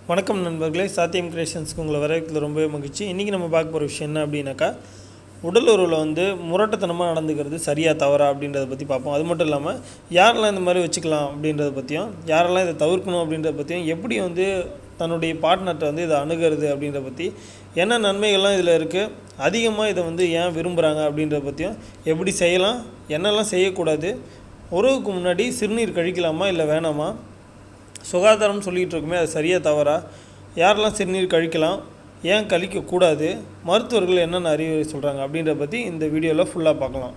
வணக்கம் நண்பர்களே சாத்தியம் கிரியேஷன்ஸ்க்கு உங்களை வரவேற்கிறது ரொம்பவே மகிழ்ச்சி இன்றைக்கி நம்ம பார்க்க போகிற விஷயம் என்ன அப்படின்னாக்கா உடல் உறவில் வந்து முரட்டத்தனமாக நடந்துக்கிறது சரியா தவறா அப்படின்றத பற்றி பார்ப்போம் அது மட்டும் இல்லாமல் யாரெல்லாம் இந்த மாதிரி வச்சுக்கலாம் அப்படின்றத பற்றியும் யாரெல்லாம் இதை தவிர்க்கணும் அப்படின்றத பற்றியும் எப்படி வந்து தன்னுடைய பார்ட்னர்கிட்ட வந்து இதை அணுகிறது அப்படின்றத பற்றி என்ன நன்மைகள்லாம் இதில் இருக்குது அதிகமாக இதை வந்து ஏன் விரும்புகிறாங்க அப்படின்றத பற்றியும் எப்படி செய்யலாம் என்னெல்லாம் செய்யக்கூடாது உறவுக்கு முன்னாடி சிறுநீர் கழிக்கலாமா இல்லை வேணாமா சுகாதாரம் சொல்லிகிட்டு இருக்குமே அது சரியாக தவறா யாரெல்லாம் சிறுநீர் கழிக்கலாம் ஏன் கழிக்கக்கூடாது மருத்துவர்கள் என்னென்ன அறிவுரை சொல்கிறாங்க அப்படின்றத பற்றி இந்த வீடியோவில் ஃபுல்லாக பார்க்கலாம்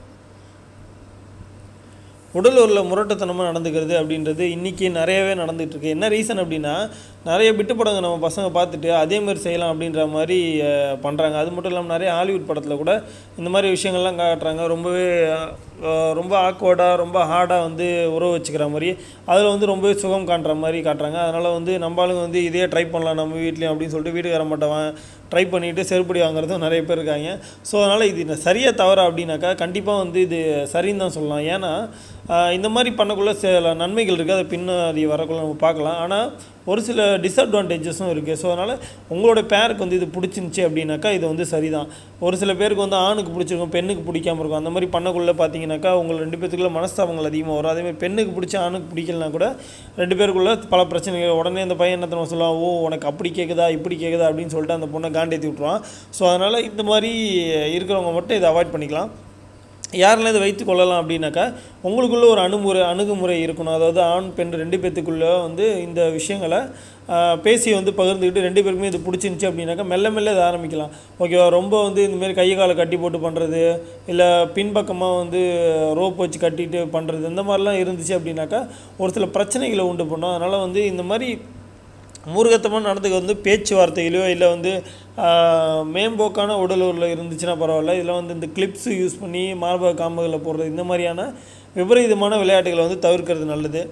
உடல் உள்ள முரட்டத்தனமாக நடந்துக்கிறது அப்படின்றது இன்றைக்கி நிறையவே நடந்துகிட்டு இருக்கு என்ன ரீசன் அப்படின்னா நிறைய பிட்டு படங்க நம்ம பசங்க பார்த்துட்டு அதே மாதிரி செய்யலாம் அப்படின்ற மாதிரி பண்ணுறாங்க அது மட்டும் இல்லாமல் நிறைய ஹாலிவுட் படத்தில் கூட இந்த மாதிரி விஷயங்கள்லாம் காட்டுறாங்க ரொம்பவே அஹ், ரொம்ப ஆக்வர்டாக ரொம்ப ஹார்டாக வந்து உறவு வச்சுக்கிற மாதிரி அதில் வந்து ரொம்பவே சுகம் காட்டுற மாதிரி காட்டுறாங்க அதனால் வந்து நம்ம ஆளுங்க வந்து இதே ட்ரை பண்ணலாம் நம்ம வீட்லேயும் அப்படின்னு சொல்லிட்டு வீட்டுக்கார மாட்டவன் ட்ரை பண்ணிவிட்டு செருப்படி வாங்குறதும் நிறைய பேர் இருக்காங்க ஸோ அதனால் இது சரியாக தவறா அப்படின்னாக்கா கண்டிப்பாக வந்து இது சரின்னு தான் சொல்லலாம் ஏன்னா ஆஹ், இந்த மாதிரி பண்ணக்குள்ள சில நன்மைகள் இருக்குது அதை பின்னாடி வரக்குள்ள நம்ம பார்க்கலாம் ஆனால் ஒரு சில டிஸ்அட்வான்டேஜஸும் இருக்குது ஸோ அதனால் உங்களோட பேருக்கு வந்து இது பிடிச்சிருந்துச்சி அப்படின்னாக்கா இது வந்து சரிதான் ஒரு சில பேருக்கு வந்து ஆணுக்கு பிடிச்சிருக்கும் பெண்ணுக்கு பிடிக்காம இருக்கும் அந்த மாதிரி பண்ணக்குள்ள பார்த்தீங்கன்னாக்கா உங்கள் ரெண்டு பேத்துக்குள்ள மனஸ்தாபங்கள் அதிகமாக வரும் அதேமாதிரி பெண்ணுக்கு பிடிச்ச ஆணுக்கு பிடிக்கலனா கூட ரெண்டு பேருக்குள்ள பல பிரச்சனைகள் உடனே அந்த பையன் என்ன தெரியுமா சொல்லுவான் ஓ உனக்கு அப்படி கேட்குதா இப்படி கேட்குதா அப்படின்னு சொல்லிட்டு அந்த பொண்ணை காண்டேத்தி விட்ருவான் ஸோ அதனால் இந்த மாதிரி இருக்கிறவங்க மட்டும் இதை அவாய்ட் பண்ணிக்கலாம் யாரெல்லாம் இதை வைத்து கொள்ளலாம் அப்படின்னாக்கா உங்களுக்குள்ள ஒரு அணுமுறை அணுகுமுறை இருக்கணும் அதாவது ஆண் பெண் ரெண்டு பேத்துக்குள்ளே வந்து இந்த விஷயங்களை ஆஹ், பேசி வந்து பகிர்ந்துக்கிட்டு ரெண்டு பேருக்குமே இது பிடிச்சிருந்துச்சி அப்படின்னாக்கா மெல்ல மெல்ல இதை ஆரம்பிக்கலாம் ஓகேவா ரொம்ப வந்து இந்தமாரி கையை காலை கட்டி போட்டு பண்ணுறது இல்லை பின்பக்கமாக வந்து ரோப் வச்சு கட்டிட்டு பண்ணுறது இந்த மாதிரிலாம் இருந்துச்சு அப்படின்னாக்கா ஒரு சில பிரச்சனைகளை உண்டு பண்ணும் அதனால் வந்து இந்த மாதிரி மூர்க்கத்தமாக நடந்துக்க வந்து பேச்சுவார்த்தையிலையோ இல்லை வந்து ஆஹ், மேம்போக்கான உடலூரில் இருந்துச்சுன்னா பரவாயில்ல இதில் வந்து இந்த கிளிப்ஸ் யூஸ் பண்ணி மார்பக காம்புகளை போடுறது இந்த மாதிரியான விபரீதமான விளையாட்டுகளை வந்து தவிர்க்கிறது நல்லது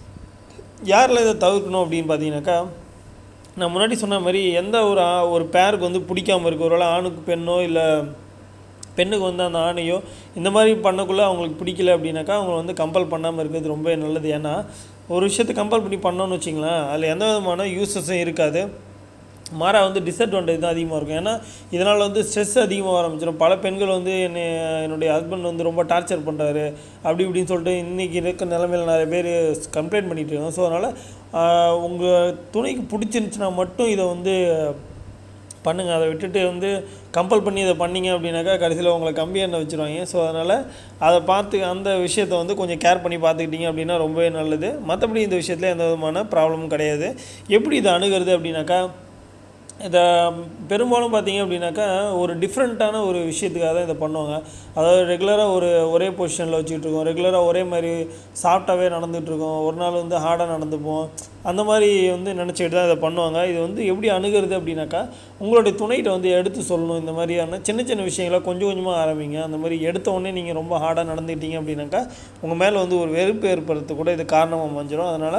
யாரில் இதை தவிர்க்கணும் அப்படின்னு பார்த்தீங்கன்னாக்கா நான் முன்னாடி சொன்ன மாதிரி எந்த ஒரு ஆ- ஒரு பேருக்கு வந்து பிடிக்காம இருக்கு ஒருவேளை ஆணுக்கு பெண்ணோ இல்லை பெண்ணுக்கு வந்து அந்த ஆணையோ இந்த மாதிரி பண்ணக்குள்ளே அவங்களுக்கு பிடிக்கல அப்படின்னாக்கா அவங்க வந்து கம்பல் பண்ணாமல் இருக்கிறது ரொம்ப நல்லது ஏன்னா ஒரு விஷயத்தை கம்பல் பண்ணி பண்ணோன்னு வச்சிங்களேன் அதில் எந்த விதமான யூசஸும் இருக்காது மாறா வந்து டிஸ்அட்வான்டேஜ் தான் அதிகமாக இருக்கும் ஏன்னா இதனால் வந்து ஸ்ட்ரெஸ் அதிகமாக ஆரம்பிச்சிடும் பல பெண்கள் வந்து என்னை என்னுடைய ஹஸ்பண்ட் வந்து ரொம்ப டார்ச்சர் பண்ணுறாரு அப்படி இப்படின்னு சொல்லிட்டு இன்றைக்கி இருக்க நிலமையில் நிறைய பேர் கம்ப்ளைண்ட் பண்ணிட்டு இருக்காங்க ஸோ அதனால் உங்கள் துணைக்கு பிடிச்சிருந்துச்சுன்னா மட்டும் இதை வந்து பண்ணுங்க அதை விட்டுட்டு வந்து கம்பல் பண்ணி இதை பண்ணீங்க அப்படின்னாக்கா கடைசியில் உங்களை கம்பி எண்ணெய் வச்சுருவாங்க ஸோ அதனால் அதை பார்த்து அந்த விஷயத்தை வந்து கொஞ்சம் கேர் பண்ணி பார்த்துக்கிட்டீங்க அப்படின்னா ரொம்பவே நல்லது மற்றபடி இந்த விஷயத்தில் எந்த விதமான ப்ராப்ளமும் கிடையாது எப்படி இதை அணுகிறது அப்படின்னாக்கா இதை பெரும்பாலும் பார்த்தீங்க அப்படின்னாக்கா ஒரு டிஃப்ரெண்ட்டான ஒரு விஷயத்துக்காக தான் இதை பண்ணுவாங்க அதாவது ரெகுலராக ஒரு ஒரே பொசிஷனில் வச்சுக்கிட்டு இருக்கோம் ரெகுலராக ஒரே மாதிரி சாஃப்டாகவே நடந்துகிட்டு இருக்கோம் ஒரு நாள் வந்து ஹார்டாக நடந்துப்போம் அந்த மாதிரி வந்து நினச்சிக்கிட்டு தான் இதை பண்ணுவாங்க இது வந்து எப்படி அணுகிறது அப்படின்னாக்கா உங்களுடைய துணைகிட்ட வந்து எடுத்து சொல்லணும் இந்த மாதிரியான சின்ன சின்ன விஷயங்களை கொஞ்சம் கொஞ்சமாக ஆரம்பிங்க அந்த மாதிரி எடுத்த உடனே நீங்கள் ரொம்ப ஹார்டாக நடந்துக்கிட்டீங்க அப்படின்னாக்கா உங்கள் மேலே வந்து ஒரு வெறுப்பு ஏற்படுறது கூட இது காரணமாக அமைஞ்சிடும் அதனால்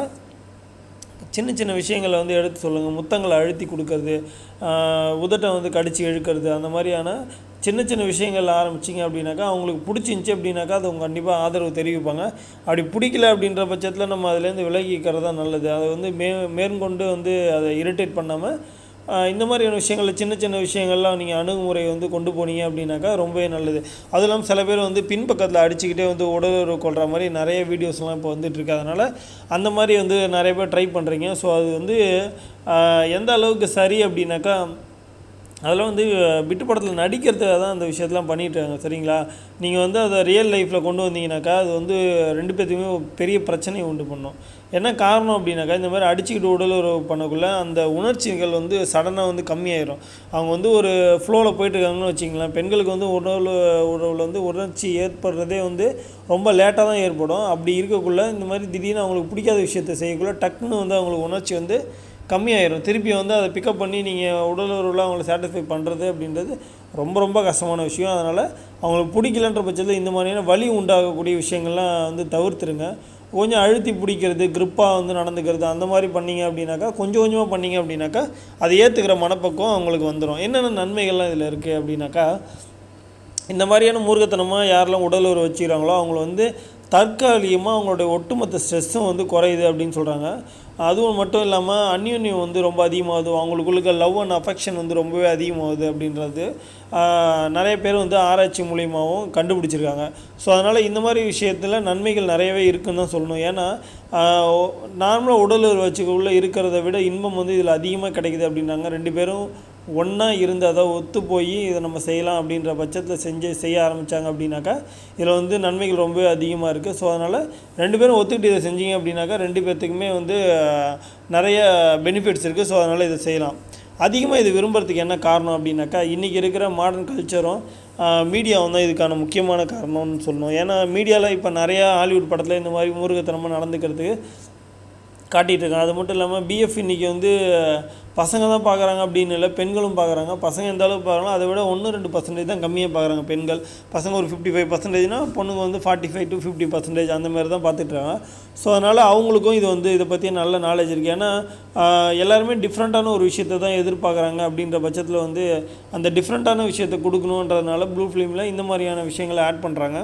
சின்ன சின்ன விஷயங்களை வந்து எடுத்து சொல்லுங்கள் முத்தங்களை அழுத்தி கொடுக்கறது ஆஹ் உதட்டை வந்து கடிச்சு இழுக்கிறது அந்த மாதிரியான சின்ன சின்ன விஷயங்கள் ஆரம்பிச்சிங்க அப்படின்னாக்கா அவங்களுக்கு பிடிச்சிருந்துச்சி அப்படின்னாக்கா அது அவங்க கண்டிப்பாக ஆதரவு தெரிவிப்பாங்க அப்படி பிடிக்கல அப்படின்ற பட்சத்தில் நம்ம அதுலேருந்து விலகிக்கிறது தான் நல்லது அதை வந்து மே மேற்கொண்டு வந்து அதை இரிட்டேட் பண்ணாமல் ஆஹ் இந்த மாதிரியான விஷயங்களில் சின்ன சின்ன விஷயங்கள்லாம் நீங்கள் அணுகுமுறை வந்து கொண்டு போனீங்க அப்படின்னாக்கா ரொம்பவே நல்லது அதுவும் இல்லாமல் சில பேர் வந்து பின்பக்கத்தில் அடிச்சுக்கிட்டே வந்து உடலுறவு கொள்கிற மாதிரி நிறைய வீடியோஸ்லாம் இப்போ வந்துட்டு இருக்கு அதனால் அந்த மாதிரி வந்து நிறைய பேர் ட்ரை பண்ணுறீங்க ஸோ அது வந்து ஆஹ் எந்த அளவுக்கு சரி அப்படின்னாக்கா அதெல்லாம் வந்து பிட்டு படத்தில் நடிக்கிறதுக்காக தான் அந்த விஷயத்தெலாம் பண்ணிட்டு இருக்காங்க சரிங்களா நீங்கள் வந்து அதை ரியல் லைஃப்பில் கொண்டு வந்தீங்கன்னாக்கா அது வந்து ரெண்டு பேர்த்துக்குமே ஒரு பெரிய பிரச்சனையை உண்டு பண்ணும் என்ன காரணம் அப்படின்னாக்கா இந்த மாதிரி அடிச்சுக்கிட்டு உடல் உறவு பண்ணக்குள்ள அந்த உணர்ச்சிகள் வந்து சடனாக வந்து கம்மியாயிரும் அவங்க வந்து ஒரு ஃப்ளோவில் போயிட்டு இருக்காங்கன்னு வச்சிங்களேன் பெண்களுக்கு வந்து உணவு உறவில் வந்து உணர்ச்சி ஏற்படுறதே வந்து ரொம்ப லேட்டாக தான் ஏற்படும் அப்படி இருக்கக்குள்ள இந்த மாதிரி திடீர்னு அவங்களுக்கு பிடிக்காத விஷயத்தை செய்யக்குள்ள டக்குன்னு வந்து அவங்களுக்கு உணர்ச்சி வந்து கம்மியாயிரும் திருப்பி வந்து அதை பிக்கப் பண்ணி நீங்கள் உடல் உறவில் அவங்கள சாட்டிஸ்ஃபை பண்ணுறது அப்படின்றது ரொம்ப ரொம்ப கஷ்டமான விஷயம் அதனால் அவங்களுக்கு பிடிக்கலன்ற பட்சத்தில் இந்த மாதிரியான வலி உண்டாகக்கூடிய விஷயங்கள்லாம் வந்து தவிர்த்துருங்க கொஞ்சம் அழுத்தி பிடிக்கிறது grip-ஆ வந்து நடந்துக்கிறது அந்த மாதிரி பண்ணீங்க அப்படின்னாக்கா கொஞ்சம் கொஞ்சமாக பண்ணீங்க அப்படின்னாக்கா அதை ஏற்றுக்கிற மனப்பக்குவம் அவங்களுக்கு வந்துடும் என்னென்ன நன்மைகள்லாம் இதில் இருக்குது அப்படின்னாக்கா இந்த மாதிரியான மூர்க்கத்தனமாக யாரெல்லாம் உடல் உறவு வச்சுக்கிறாங்களோ அவங்கள வந்து தற்காலிகமாக அவங்களுடைய ஒட்டுமொத்த ஸ்ட்ரெஸ்ஸும் வந்து குறையுது அப்படின்னு சொல்கிறாங்க அதுவும் மட்டும் இல்லாமல் அந்யோன்யம் வந்து ரொம்ப அதிகமாகுது அவங்களுக்குள்ள லவ் அண்ட் அஃபெக்ஷன் வந்து ரொம்பவே அதிகமாகுது அப்படின்றது ஆஹ், நிறைய பேர் வந்து ஆராய்ச்சி மூலியமாகவும் கண்டுபிடிச்சிருக்காங்க ஸோ அதனால் இந்த மாதிரி விஷயத்தில் நன்மைகள் நிறையவே இருக்குன்னு தான் சொல்லணும் ஏன்னா நார்மலாக உடல் வச்சுக்குள்ளே இருக்கிறத விட இன்பம் வந்து இதில் அதிகமாக கிடைக்குது அப்படின்னாங்க ரெண்டு பேரும் ஒன்றா இருந்து அதை ஒத்து போய் இதை நம்ம செய்யலாம் அப்படின்ற பட்சத்தில் செஞ்சு செய்ய ஆரம்பித்தாங்க அப்படின்னாக்கா இதில் வந்து நன்மைகள் ரொம்ப அதிகமாக இருக்குது ஸோ அதனால் ரெண்டு பேரும் ஒத்துக்கிட்டு இதை செஞ்சீங்க அப்படின்னாக்கா ரெண்டு பேர்த்துக்குமே வந்து ஆஹ், நிறைய பெனிஃபிட்ஸ் இருக்குது ஸோ அதனால் இதை செய்யலாம் அதிகமாக இது விரும்புறதுக்கு என்ன காரணம் அப்படின்னாக்கா இன்றைக்கி இருக்கிற மாடர்ன் கல்ச்சரும் மீடியாவும் தான் இதுக்கான முக்கியமான காரணம்னு சொல்லணும் ஏன்னா மீடியாவில் இப்போ நிறையா ஹாலிவுட் படத்தில் இந்த மாதிரி மூர்க்கத்தனமாக நடந்துக்கிறதுக்கு காட்டிகிட்டு இருக்காங்க அது மட்டும் இல்லாமல் பிஎஃப் இன்றைக்கி வந்து பசங்க தான் பார்க்குறாங்க அப்படின்னு இல்லை பெண்களும் பார்க்குறாங்க பசங்க எந்த அளவுக்கு பார்க்குறாங்களோ அதை விட ஒன்று ரெண்டு பர்சன்டேஜ் தான் கம்மியாக பார்க்குறாங்க பெண்கள் பசங்க ஒரு ஃபிஃப்டி ஃபைவ் பர்சன்டேஜ்னா பொண்ணுங்க வந்து forty five to fifty percentage அந்த மாதிரி தான் பார்த்துட்ருக்காங்க ஸோ அதனால் அவங்களுக்கும் இது வந்து இதை பற்றி நல்ல நாலேஜ் இருக்குது ஏன்னா ஆஹ், எல்லாருமே டிஃப்ரெண்ட்டான ஒரு விஷயத்தை தான் எதிர்பார்க்குறாங்க அப்படின்ற பட்சத்தில் வந்து அந்த டிஃப்ரெண்ட்டான விஷயத்தை கொடுக்கணுன்றதுனால ப்ளூ ஃபிலிமில் இந்த மாதிரியான விஷயங்களை ஆட் பண்ணுறாங்க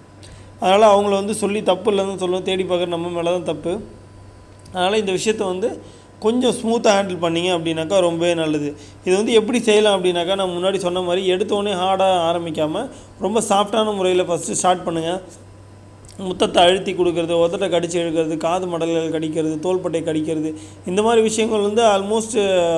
அதனால் அவங்கள வந்து சொல்லி தப்பு இல்லைன்னு சொல்லுவோம் தேடி பார்க்குற நம்ம மேலே தான் தப்பு அதனால் இந்த விஷயத்தை வந்து கொஞ்சம் ஸ்மூத்தாக ஹேண்டில் பண்ணீங்க அப்படின்னாக்கா ரொம்பவே நல்லது இது வந்து எப்படி செய்யலாம் அப்படின்னாக்கா நான் முன்னாடி சொன்ன மாதிரி எடுத்தோடனே ஹார்டாக ஆரம்பிக்காமல் ரொம்ப சாஃப்டான முறையில் ஃபஸ்ட்டு ஸ்டார்ட் பண்ணுங்கள் முத்தத்தை அழுத்தி கொடுக்கறது உதட்டை கடிச்சு இழுக்கிறது காது மடல்கள் கடிக்கிறது தோள்பட்டை கடிக்கிறது இந்த மாதிரி விஷயங்கள் வந்து ஆல்மோஸ்ட்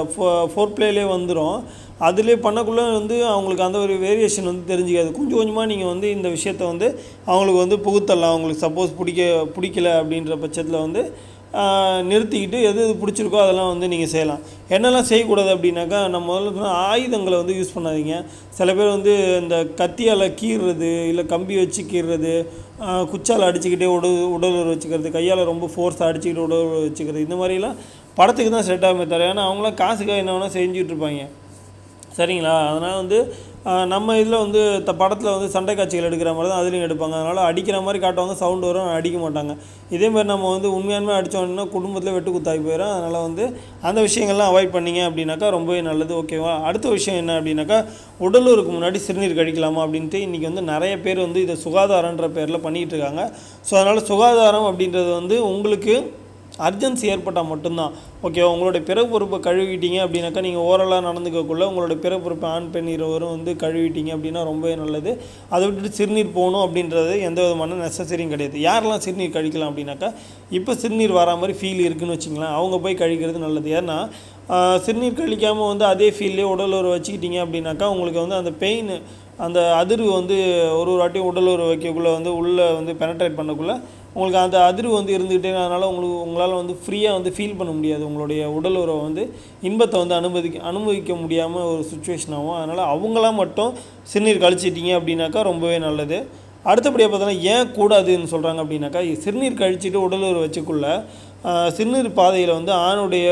ஃபோர் பிளேலே வந்துடும் அதிலே பண்ணக்குள்ளே வந்து அவங்களுக்கு அந்த ஒரு வேரியேஷன் வந்து தெரிஞ்சுக்காது கொஞ்சம் கொஞ்சமாக நீங்கள் வந்து இந்த விஷயத்த வந்து அவங்களுக்கு வந்து புகுத்தரலாம் அவங்களுக்கு சப்போஸ் பிடிக்க பிடிக்கல அப்படின்ற பட்சத்தில் வந்து ஆஹ், நிறுத்திக்கிட்டு எது எது பிடிச்சிருக்கோ அதெல்லாம் வந்து நீங்கள் செய்யலாம் என்னெல்லாம் செய்யக்கூடாது அப்படின்னாக்கா நம்ம முதல்ல சொன்ன ஆயுதங்களை வந்து யூஸ் பண்ணாதீங்க சில பேர் வந்து இந்த கத்தியால் கீறுறது இல்லை கம்பி வச்சு கீறுறது ஆஹ், குச்சால் அடிச்சுக்கிட்டே உடல் உடல் உறவு வச்சுக்கிறது கையால் ரொம்ப ஃபோர்ஸாக அடிச்சுக்கிட்டு உடல் உறவு வச்சுக்கிறது இந்த மாதிரிலாம் படத்துக்கு தான் செட் ஆகுமே தவிர ஏன்னா அவங்களாம் காசுக்காக என்ன வேணால் செஞ்சுட்டு இருப்பாங்க சரிங்களா அதனால் வந்து ஆஹ், நம்ம இதில் வந்து த படத்தில் வந்து சண்டை காட்சிகள் எடுக்கிற மாதிரி தான் அதுலேயும் எடுப்பாங்க அதனால் அடிக்கிற மாதிரி காட்டுவாங்க சவுண்டு வரும் ஆனா அடிக்க மாட்டாங்க இதே மாதிரி நம்ம வந்து உண்மையாலுமே அடித்தோம்னா குடும்பத்தில் வெட்டு குத்தாகி போயிடும் அதனால் வந்து அந்த விஷயங்கள்லாம் அவாய்ட் பண்ணீங்க அப்படின்னாக்கா ரொம்பவே நல்லது ஓகேவா அடுத்த விஷயம் என்ன அப்படின்னாக்கா உடலூருக்கு முன்னாடி சிறுநீர் கழிக்கலாமா அப்படின்ட்டு இன்றைக்கி வந்து நிறைய பேர் வந்து இதை சுகாதாரன்ற பேரில் பண்ணிகிட்டு இருக்காங்க ஸோ அதனால் சுகாதாரம் அப்படின்றது வந்து உங்களுக்கு அர்ஜென்சி ஏற்பட்டால் மட்டும்தான் ஓகே உங்களுடைய பிறப்புறுப்பை கழுவிட்டீங்க அப்படின்னாக்கா நீங்கள் ஓரலாக நடந்துக்கக்குள்ள உங்களுடைய பிறப்புறுப்பை ஆண் பெண் இருவரும் வந்து கழுவிட்டீங்க அப்படின்னா ரொம்பவே நல்லது அதை விட்டுட்டு சிறுநீர் போகணும் அப்படின்றது எந்த விதமான நெசசரியும் கிடையாது யாரெல்லாம் சிறுநீர் கழிக்கலாம் அப்படின்னாக்கா இப்போ சிறுநீர் வரா மாதிரி ஃபீல் இருக்குன்னு வச்சுங்களேன் அவங்க போய் கழிக்கிறது நல்லது ஏன்னா ஆஹ், சிறுநீர் கழிக்காமல் வந்து அதே ஃபீல்லே உடல் உறவு வச்சுக்கிட்டீங்க அப்படின்னாக்கா உங்களுக்கு வந்து அந்த பெயின் அந்த அதிர்வு வந்து ஒரு ஒரு வாட்டியும் உடல் உறவு வைக்கக்குள்ளே வந்து உள்ளே வந்து பெனட்ரேட் பண்ணக்குள்ளே உங்களுக்கு அந்த அதிர்வு வந்து இருந்துக்கிட்டே அதனால் உங்களுக்கு உங்களால் வந்து ஃப்ரீயாக வந்து ஃபீல் பண்ண முடியாது உங்களுடைய உடல் உறவை வந்து இன்பத்தை வந்து அனுமதிக்க அனுபவிக்க முடியாமல் ஒரு சுச்சுவேஷன் ஆகும் அதனால் அவங்களாம் மட்டும் சிறுநீர் கழிச்சிட்டிங்க அப்படின்னாக்கா ரொம்பவே நல்லது அடுத்தபடியாக பார்த்தோன்னா ஏன் கூடாதுன்னு சொல்கிறாங்க அப்படின்னாக்கா சிறுநீர் கழிச்சிட்டு உடல் உறவு வச்சுக்குள்ள ஆஹ், சிறுநீர் பாதையில் வந்து ஆணுடைய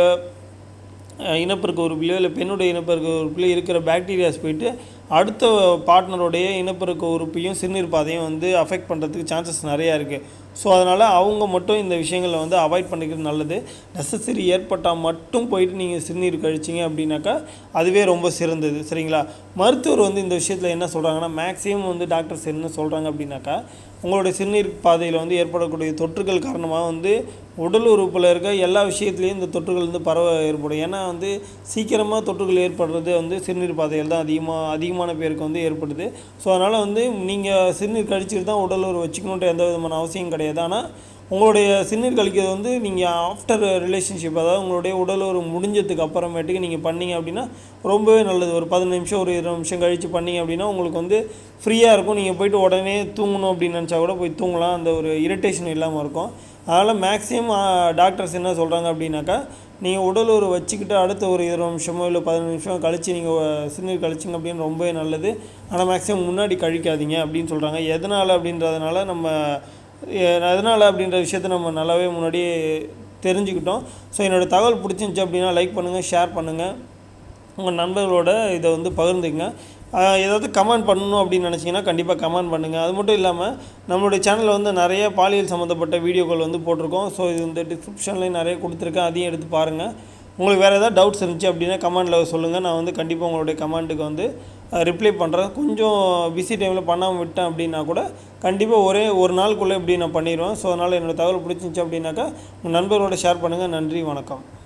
அஹ் இனப்பெருக்க உறுப்பிலையோ இல்லை பெண்ணுடைய இனப்பெருக்க உறுப்பிலையோ இருக்கிற பாக்டீரியாஸ் போயிட்டு அடுத்த பார்ட்னருடைய இனப்பெருக்க உறுப்பையும் சிறுநீர் பாதையும் வந்து அஃபெக்ட் பண்ணுறதுக்கு சான்சஸ் நிறையா இருக்குது ஸோ அதனால் அவங்க மட்டும் இந்த விஷயங்களை வந்து அவாய்ட் பண்ணிக்கிறது நல்லது நெசசரி ஏற்பட்டால் மட்டும் போயிட்டு நீங்கள் சிறுநீர் கழிச்சிங்க அப்படின்னாக்கா அதுவே ரொம்ப சிறந்தது சரிங்களா மருத்துவர் வந்து இந்த விஷயத்தில் என்ன சொல்கிறாங்கன்னா மேக்ஸிமம் வந்து டாக்டர்ஸ் என்ன சொல்கிறாங்க அப்படின்னாக்கா உங்களுடைய சிறுநீர் பாதையில் வந்து ஏற்படக்கூடிய தொற்றுகள் காரணமாக வந்து உடல் உறுப்பில் இருக்க எல்லா விஷயத்துலேயும் இந்த தொற்றுகள் வந்து பரவ ஏற்படும் ஏன்னா வந்து சீக்கிரமாக தொற்றுகள் ஏற்படுறது வந்து சிறுநீர் பாதையில் தான் அதிகமாக அதிகமான பேருக்கு வந்து ஏற்படுது ஸோ அதனால் வந்து நீங்கள் சிறுநீர் கழிச்சிட்டு தான் உடல் உறவு வச்சுக்கணுன்ற எந்த விதமான அவசியம் கிடையாது ஆனால் உங்களுடைய சிறுநீர் கழிக்கிறது வந்து நீங்கள் ஆஃப்டர் ரிலேஷன்ஷிப் அதாவது உங்களுடைய உடல் உறவு முடிஞ்சதுக்கு அப்புறமேட்டுக்கு நீங்கள் பண்ணீங்க அப்படின்னா ரொம்பவே நல்லது ஒரு பதினஞ்சு நிமிஷம் ஒரு இருபது நிமிஷம் கழித்து பண்ணீங்க அப்படின்னா உங்களுக்கு வந்து ஃப்ரீயாக இருக்கும் நீங்கள் போயிட்டு உடனே தூங்கணும் அப்படின்னு நினச்சா கூட போய் தூங்கலாம் அந்த ஒரு இரிட்டேஷன் இல்லாமல் இருக்கும் அதனால் மேக்ஸிமம் டாக்டர்ஸ் என்ன சொல்கிறாங்க அப்படின்னாக்கா நீங்கள் உடல் ஒரு வச்சுக்கிட்டு அடுத்த ஒரு இருபது நிமிஷமோ இல்லை பதினஞ்சு நிமிஷம் கழித்து நீங்கள் சிறுநீர் கழிச்சிங்க அப்படின்னு ரொம்பவே நல்லது ஆனால் மேக்ஸிமம் முன்னாடி கழிக்காதீங்க அப்படின்னு சொல்கிறாங்க எதனால் அப்படின்றதுனால நம்ம எ- எதனால் அப்படின்ற விஷயத்த நம்ம நல்லாவே முன்னாடியே தெரிஞ்சுக்கிட்டோம் ஸோ என்னோடய தகவல் பிடிச்சிருந்துச்சி அப்படின்னா லைக் பண்ணுங்கள் ஷேர் பண்ணுங்கள் உங்கள் நண்பர்களோட இதை வந்து பகிர்ந்துங்க ஆஹ் ஏதாவது கமெண்ட் பண்ணணும் அப்படின்னு நினச்சிங்கன்னா கண்டிப்பாக கமெண்ட் பண்ணுங்கள் அது மட்டும் இல்லாமல் நம்மளுடைய சேனலில் வந்து நிறைய பாலியல் சம்மந்தப்பட்ட வீடியோக்கள் வந்து போட்டிருக்கோம் ஸோ இது இந்த டிஸ்கிரிப்ஷன்லேயும் நிறைய கொடுத்துருக்கேன் அதையும் எடுத்து பாருங்கள் உங்களுக்கு வேறு ஏதாவது டவுட்ஸ் இருந்துச்சு அப்படின்னா கமெண்டில் சொல்லுங்கள் நான் வந்து கண்டிப்பாக உங்களுடைய கமெண்ட்டுக்கு வந்து ரிப்ளை பண்ணுறேன் கொஞ்சம் பிஸி டைமில் பண்ணாமல் விட்டேன் அப்படின்னா கூட கண்டிப்பாக ஒரே ஒரு நாளுக்குள்ளே இப்படி நான் பண்ணிடுவேன் ஸோ அதனால் என்னோடய தகவல் பிடிச்சிருந்துச்சி அப்படின்னாக்கா உங்கள் நண்பர்களோட ஷேர் பண்ணுங்கள் நன்றி வணக்கம்